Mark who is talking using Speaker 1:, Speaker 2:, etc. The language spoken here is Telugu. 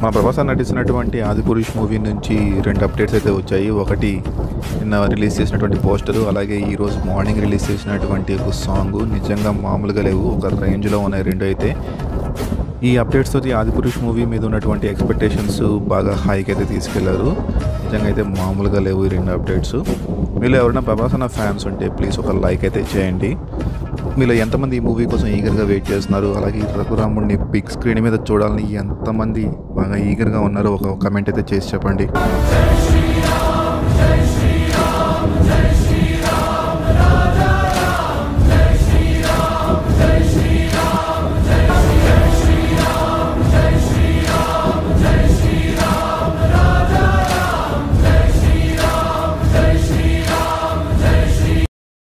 Speaker 1: మన ప్రభాస్ గారు నటిస్తున్నటువంటి ఆదిపురుష్ మూవీ నుంచి రెండు అప్డేట్స్ అయితే వచ్చాయి ఒకటి నిన్న రిలీజ్ చేసినటువంటి పోస్టరు అలాగే ఈరోజు మార్నింగ్ రిలీజ్ చేసినటువంటి ఒక సాంగ్ నిజంగా మామూలుగా లేవు ఒక రేంజ్లో ఉన్నాయి రెండు అయితే ఈ అప్డేట్స్ తోటి ఆదిపురుష్ మూవీ మీద ఉన్నటువంటి ఎక్స్పెక్టేషన్స్ బాగా హైకి అయితే తీసుకెళ్లారు నిజంగా అయితే మామూలుగా లేవు ఈ రెండు అప్డేట్స్ మీలో ఎవరైనా ప్రభాస్ అన్న ఫ్యాన్స్ ఉంటే ప్లీజ్ ఒక లైక్ అయితే చేయండి మీలో ఎంతమంది ఈ మూవీ కోసం ఈగర్గా వెయిట్ చేస్తున్నారు అలాగే ఈ రఘురాముడిని బిగ్ స్క్రీన్ మీద చూడాలని ఎంతమంది బాగా ఈగర్గా ఉన్నారో ఒక కమెంట్ అయితే చేసి చెప్పండి